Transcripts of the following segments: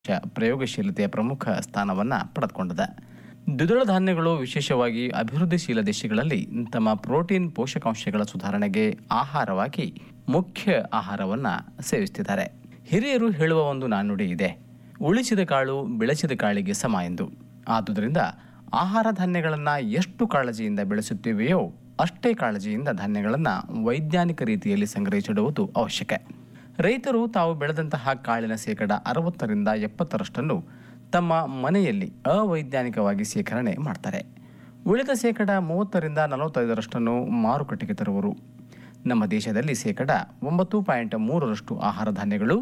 ಪ್ರಯೋಗಶೀಲತೆಯ ಪ್ರಮುಖ ಸ್ಥಾನವನ್ನು ಪಡೆದುಕೊಂಡಿದೆ ದ್ವಿದಳ ಧಾನ್ಯಗಳು ವಿಶೇಷವಾಗಿ ಅಭಿವೃದ್ಧಿಶೀಲ ದೇಶಗಳಲ್ಲಿ ತಮ್ಮ ಪ್ರೋಟೀನ್ ಪೋಷಕಾಂಶಗಳ ಸುಧಾರಣೆಗೆ ಆಹಾರವಾಗಿ ಮುಖ್ಯ ಆಹಾರವನ್ನು ಸೇವಿಸುತ್ತಿದ್ದಾರೆ ಹಿರಿಯರು ಹೇಳುವ ಒಂದು ನಾಣ್ಣುಡಿ ಇದೆ ಉಳಿಸಿದ ಕಾಳು ಬೆಳೆಸಿದ ಕಾಳಿಗೆ ಸಮ ಎಂದು ಆದುದರಿಂದ ಆಹಾರ ಧಾನ್ಯಗಳನ್ನು ಎಷ್ಟು ಕಾಳಜಿಯಿಂದ ಬೆಳೆಸುತ್ತೇವೆಯೋ ಅಷ್ಟೇ ಕಾಳಜಿಯಿಂದ ಧಾನ್ಯಗಳನ್ನು ವೈಜ್ಞಾನಿಕ ರೀತಿಯಲ್ಲಿ ಸಂಗ್ರಹಿಸಿಡುವುದು ಅವಶ್ಯಕ ರೈತರು ತಾವು ಬೆಳೆದಂತಹ ಕಾಳಿನ ಶೇಕಡ ಅರವತ್ತರಿಂದ ಎಪ್ಪತ್ತರಷ್ಟನ್ನು ತಮ್ಮ ಮನೆಯಲ್ಲಿ ಅವೈಜ್ಞಾನಿಕವಾಗಿ ಶೇಖರಣೆ ಮಾಡ್ತಾರೆ ಉಳಿದ ಶೇಕಡ ಮೂವತ್ತರಿಂದ ನಲವತ್ತೈದರಷ್ಟನ್ನು ಮಾರುಕಟ್ಟೆಗೆ ತರುವರು ನಮ್ಮ ದೇಶದಲ್ಲಿ ಶೇಕಡ ಒಂಬತ್ತು ಪಾಯಿಂಟ್ ಮೂರರಷ್ಟು ಆಹಾರ ಧಾನ್ಯಗಳು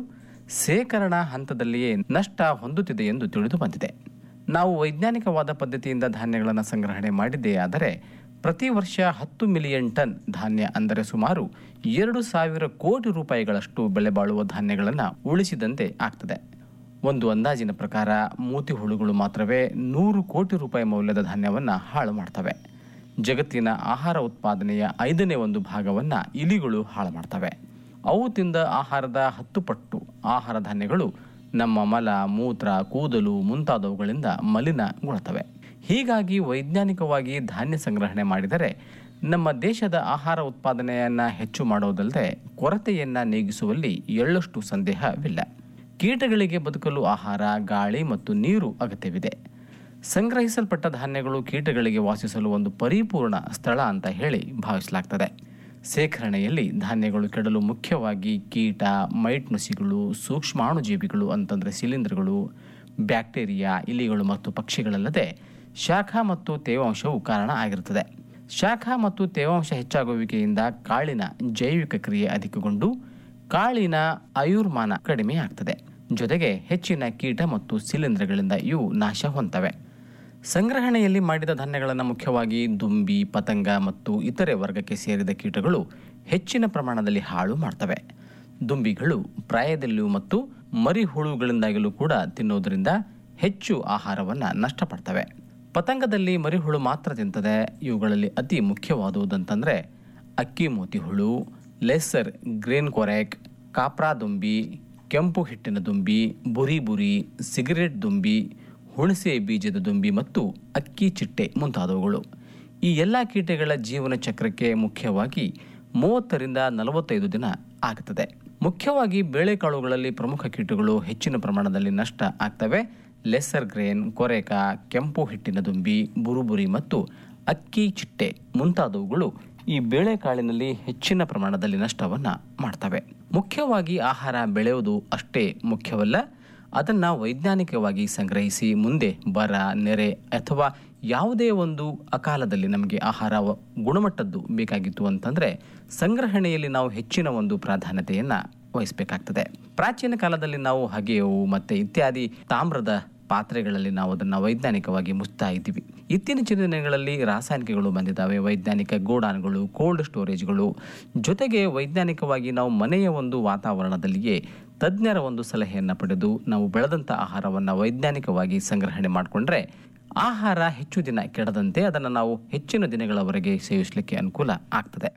ಶೇಖರಣಾ ಹಂತದಲ್ಲಿಯೇ ನಷ್ಟ ಹೊಂದುತ್ತಿದೆ ಎಂದು ತಿಳಿದು ಬಂದಿದೆ ನಾವು ವೈಜ್ಞಾನಿಕವಾದ ಪದ್ಧತಿಯಿಂದ ಧಾನ್ಯಗಳನ್ನು ಸಂಗ್ರಹಣೆ ಮಾಡಿದ್ದೇ ಆದರೆ ಪ್ರತಿ ವರ್ಷ ಹತ್ತು ಮಿಲಿಯನ್ ಟನ್ ಧಾನ್ಯ ಅಂದರೆ ಸುಮಾರು ಎರಡು ಸಾವಿರ ಕೋಟಿ ರೂಪಾಯಿಗಳಷ್ಟು ಬೆಲೆ ಬಾಳುವ ಧಾನ್ಯಗಳನ್ನು ಉಳಿಸಿದಂತೆ ಆಗ್ತದೆ ಒಂದು ಅಂದಾಜಿನ ಪ್ರಕಾರ ಮೂತಿ ಹುಳುಗಳು ಮಾತ್ರವೇ ನೂರು ಕೋಟಿ ರೂಪಾಯಿ ಮೌಲ್ಯದ ಧಾನ್ಯವನ್ನು ಹಾಳು ಮಾಡ್ತವೆ ಜಗತ್ತಿನ ಆಹಾರ ಉತ್ಪಾದನೆಯ ಐದನೇ ಒಂದು ಭಾಗವನ್ನು ಇಲಿಗಳು ಹಾಳು ಮಾಡ್ತವೆ ಅವು ತಿಂದ ಆಹಾರದ ಹತ್ತು ಪಟ್ಟು ಆಹಾರ ಧಾನ್ಯಗಳು ನಮ್ಮ ಮಲ ಮೂತ್ರ ಕೂದಲು ಮುಂತಾದವುಗಳಿಂದ ಮಲಿನಗೊಳ್ತವೆ ಹೀಗಾಗಿ ವೈಜ್ಞಾನಿಕವಾಗಿ ಧಾನ್ಯ ಸಂಗ್ರಹಣೆ ಮಾಡಿದರೆ ನಮ್ಮ ದೇಶದ ಆಹಾರ ಉತ್ಪಾದನೆಯನ್ನು ಹೆಚ್ಚು ಮಾಡೋದಲ್ಲದೆ ಕೊರತೆಯನ್ನು ನೀಗಿಸುವಲ್ಲಿ ಎಳ್ಳಷ್ಟು ಸಂದೇಹವಿಲ್ಲ ಕೀಟಗಳಿಗೆ ಬದುಕಲು ಆಹಾರ ಗಾಳಿ ಮತ್ತು ನೀರು ಅಗತ್ಯವಿದೆ ಸಂಗ್ರಹಿಸಲ್ಪಟ್ಟ ಧಾನ್ಯಗಳು ಕೀಟಗಳಿಗೆ ವಾಸಿಸಲು ಒಂದು ಪರಿಪೂರ್ಣ ಸ್ಥಳ ಅಂತ ಹೇಳಿ ಭಾವಿಸಲಾಗ್ತದೆ ಶೇಖರಣೆಯಲ್ಲಿ ಧಾನ್ಯಗಳು ಕೆಡಲು ಮುಖ್ಯವಾಗಿ ಕೀಟ ಮೈಟ್ ನುಸಿಗಳು ಸೂಕ್ಷ್ಮಾಣುಜೀವಿಗಳು ಅಂತಂದರೆ ಶಿಲೀಂಧ್ರಗಳು ಬ್ಯಾಕ್ಟೀರಿಯಾ ಇಲಿಗಳು ಮತ್ತು ಪಕ್ಷಿಗಳಲ್ಲದೆ ಶಾಖ ಮತ್ತು ತೇವಾಂಶವು ಕಾರಣ ಆಗಿರುತ್ತದೆ ಶಾಖ ಮತ್ತು ತೇವಾಂಶ ಹೆಚ್ಚಾಗುವಿಕೆಯಿಂದ ಕಾಳಿನ ಜೈವಿಕ ಕ್ರಿಯೆ ಅಧಿಕಗೊಂಡು ಕಾಳಿನ ಆಯುರ್ಮಾನ ಕಡಿಮೆಯಾಗ್ತದೆ ಜೊತೆಗೆ ಹೆಚ್ಚಿನ ಕೀಟ ಮತ್ತು ಶಿಲೀಂಧ್ರಗಳಿಂದ ಇವು ನಾಶ ಹೊಂತವೆ ಸಂಗ್ರಹಣೆಯಲ್ಲಿ ಮಾಡಿದ ಧಾನ್ಯಗಳನ್ನು ಮುಖ್ಯವಾಗಿ ದುಂಬಿ ಪತಂಗ ಮತ್ತು ಇತರೆ ವರ್ಗಕ್ಕೆ ಸೇರಿದ ಕೀಟಗಳು ಹೆಚ್ಚಿನ ಪ್ರಮಾಣದಲ್ಲಿ ಹಾಳು ಮಾಡ್ತವೆ ದುಂಬಿಗಳು ಪ್ರಾಯದಲ್ಲಿಯೂ ಮತ್ತು ಮರಿ ಹುಳುಗಳಿಂದಾಗಲೂ ಕೂಡ ತಿನ್ನುವುದರಿಂದ ಹೆಚ್ಚು ಆಹಾರವನ್ನು ನಷ್ಟಪಡ್ತವೆ ಪತಂಗದಲ್ಲಿ ಮರಿಹುಳು ಮಾತ್ರ ತಿಂತದೆ ಇವುಗಳಲ್ಲಿ ಅತಿ ಮುಖ್ಯವಾದುದಂತಂದರೆ ಅಕ್ಕಿ ಮೋತಿ ಹುಳು ಲೆಸ್ಸರ್ ಗ್ರೇನ್ ಕೊರೆಕ್ ಕಾಪ್ರಾ ದುಂಬಿ ಕೆಂಪು ಹಿಟ್ಟಿನ ದುಂಬಿ ಬುರಿ ಬುರಿ ಸಿಗರೇಟ್ ದುಂಬಿ ಹುಣಸೆ ಬೀಜದ ದುಂಬಿ ಮತ್ತು ಅಕ್ಕಿ ಚಿಟ್ಟೆ ಮುಂತಾದವುಗಳು ಈ ಎಲ್ಲ ಕೀಟಗಳ ಜೀವನ ಚಕ್ರಕ್ಕೆ ಮುಖ್ಯವಾಗಿ ಮೂವತ್ತರಿಂದ ನಲವತ್ತೈದು ದಿನ ಆಗುತ್ತದೆ ಮುಖ್ಯವಾಗಿ ಬೇಳೆಕಾಳುಗಳಲ್ಲಿ ಪ್ರಮುಖ ಕೀಟಗಳು ಹೆಚ್ಚಿನ ಪ್ರಮಾಣದಲ್ಲಿ ನಷ್ಟ ಆಗ್ತವೆ ಲೆಸ್ಸರ್ ಗ್ರೇನ್ ಕೊರೆಕ ಕೆಂಪು ಹಿಟ್ಟಿನ ದುಂಬಿ ಬುರುಬುರಿ ಮತ್ತು ಅಕ್ಕಿ ಚಿಟ್ಟೆ ಮುಂತಾದವುಗಳು ಈ ಬೇಳೆಕಾಳಿನಲ್ಲಿ ಹೆಚ್ಚಿನ ಪ್ರಮಾಣದಲ್ಲಿ ನಷ್ಟವನ್ನು ಮಾಡ್ತವೆ ಮುಖ್ಯವಾಗಿ ಆಹಾರ ಬೆಳೆಯುವುದು ಅಷ್ಟೇ ಮುಖ್ಯವಲ್ಲ ಅದನ್ನು ವೈಜ್ಞಾನಿಕವಾಗಿ ಸಂಗ್ರಹಿಸಿ ಮುಂದೆ ಬರ ನೆರೆ ಅಥವಾ ಯಾವುದೇ ಒಂದು ಅಕಾಲದಲ್ಲಿ ನಮಗೆ ಆಹಾರ ವ- ಗುಣಮಟ್ಟದ್ದು ಬೇಕಾಗಿತ್ತು ಅಂತಂದರೆ ಸಂಗ್ರಹಣೆಯಲ್ಲಿ ನಾವು ಹೆಚ್ಚಿನ ಒಂದು ಪ್ರಾಧಾನ್ಯತೆಯನ್ನು ವಹಿಸಬೇಕಾಗ್ತದೆ ಪ್ರಾಚೀನ ಕಾಲದಲ್ಲಿ ನಾವು ಹಗೆಯವು ಮತ್ತು ಇತ್ಯಾದಿ ತಾಮ್ರದ ಪಾತ್ರೆಗಳಲ್ಲಿ ನಾವು ಅದನ್ನು ವೈಜ್ಞಾನಿಕವಾಗಿ ಮುಚ್ತಾ ಇದ್ದೀವಿ ಇತ್ತೀಚಿನ ದಿನಗಳಲ್ಲಿ ರಾಸಾಯನಿಕಗಳು ಬಂದಿದ್ದಾವೆ ವೈಜ್ಞಾನಿಕ ಗೋಡಾನ್ಗಳು ಕೋಲ್ಡ್ ಸ್ಟೋರೇಜ್ಗಳು ಜೊತೆಗೆ ವೈಜ್ಞಾನಿಕವಾಗಿ ನಾವು ಮನೆಯ ಒಂದು ವಾತಾವರಣದಲ್ಲಿಯೇ ತಜ್ಞರ ಒಂದು ಸಲಹೆಯನ್ನು ಪಡೆದು ನಾವು ಬೆಳೆದಂಥ ಆಹಾರವನ್ನು ವೈಜ್ಞಾನಿಕವಾಗಿ ಸಂಗ್ರಹಣೆ ಮಾಡಿಕೊಂಡ್ರೆ ಆಹಾರ ಹೆಚ್ಚು ದಿನ ಕೆಡದಂತೆ ಅದನ್ನು ನಾವು ಹೆಚ್ಚಿನ ದಿನಗಳವರೆಗೆ ಸೇವಿಸಲಿಕ್ಕೆ ಅನುಕೂಲ ಆಗ್ತದೆ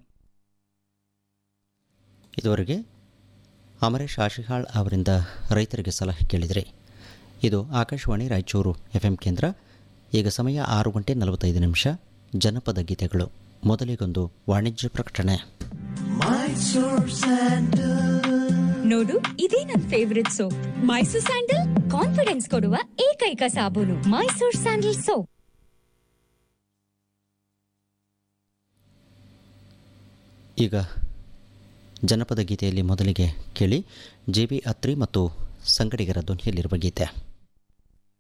ಇದುವರೆಗೆ ಅಮರೇಶ್ ಆಶಿಹಾಳ್ ಅವರಿಂದ ರೈತರಿಗೆ ಸಲಹೆ ಕೇಳಿದರೆ ಇದು ಆಕಾಶವಾಣಿ ರಾಯಚೂರು ಎಫ್ ಎಂ ಕೇಂದ್ರ ಈಗ ಸಮಯ ಆರು ಗಂಟೆ ನಲವತ್ತೈದು ನಿಮಿಷ ಜನಪದ ಗೀತೆಗಳು ಮೊದಲಿಗೊಂದು ವಾಣಿಜ್ಯ ಪ್ರಕಟಣೆ ನೋಡು ಇದೇ ನನ್ favourite soap Mysore sandal confidence ಕೊಡುವ ಏಕೈಕ ಸಾಬೂನು ಮೈಸೂರ್ ಸ್ಯಾಂಡಲ್ ಸೋಪ್ ಈಗ ಜನಪದ ಗೀತೆಯಲ್ಲಿ ಮೊದಲಿಗೆ ಕೇಳಿ ಜೆ ಬಿ ಅತ್ರಿ ಮತ್ತು ಸಂಗಡಿಗರ ಧ್ವನಿಯಲ್ಲಿರುವ ಗೀತೆ